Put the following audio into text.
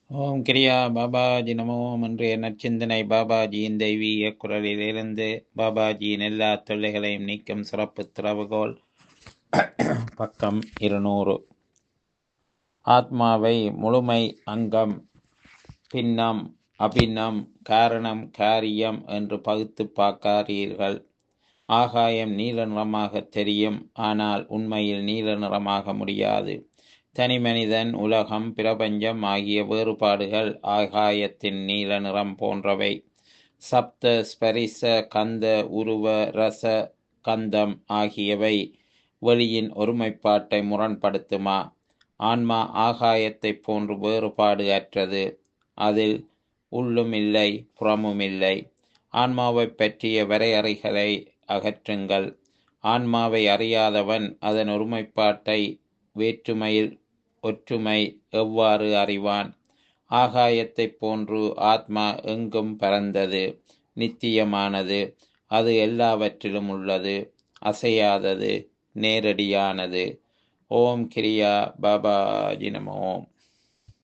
ஓம் கிரியா பாபாஜி நமோ இன்றைய நற்சிந்தனை பாபாஜியின் தெய்வீக குரலிலிருந்து பாபாஜியின் எல்லா தொல்லைகளையும் நீக்கும் சிறப்பு திறவுகோல் பக்கம் இருநூறு ஆத்மாவை முழுமை அங்கம் பின்னம் அபின்னம் காரணம் காரியம் என்று பகுத்து பார்க்காதீர்கள் ஆகாயம் நீல நிறமாக தெரியும் ஆனால் உண்மையில் நீல நிறமாக முடியாது தனி மனிதன் உலகம் பிரபஞ்சம் ஆகிய வேறுபாடுகள் ஆகாயத்தின் நீல நிறம் போன்றவை சப்த ஸ்பரிச கந்த உருவ ரச கந்தம் ஆகியவை வெளியின் ஒருமைப்பாட்டை முரண்படுத்துமா ஆன்மா ஆகாயத்தைப் போன்று வேறுபாடு அற்றது அதில் உள்ளும் இல்லை புறமும் இல்லை ஆன்மாவை பற்றிய வரையறைகளை அகற்றுங்கள் ஆன்மாவை அறியாதவன் அதன் ஒருமைப்பாட்டை வேற்றுமையில் ஒற்றுமை எவ்வாறு அறிவான் ஆகாயத்தைப் போன்று ஆத்மா எங்கும் பரந்தது நித்தியமானது அது எல்லாவற்றிலும் உள்ளது அசையாதது நேரடியானது ஓம் கிரியா பாபாஜி நம ஓம்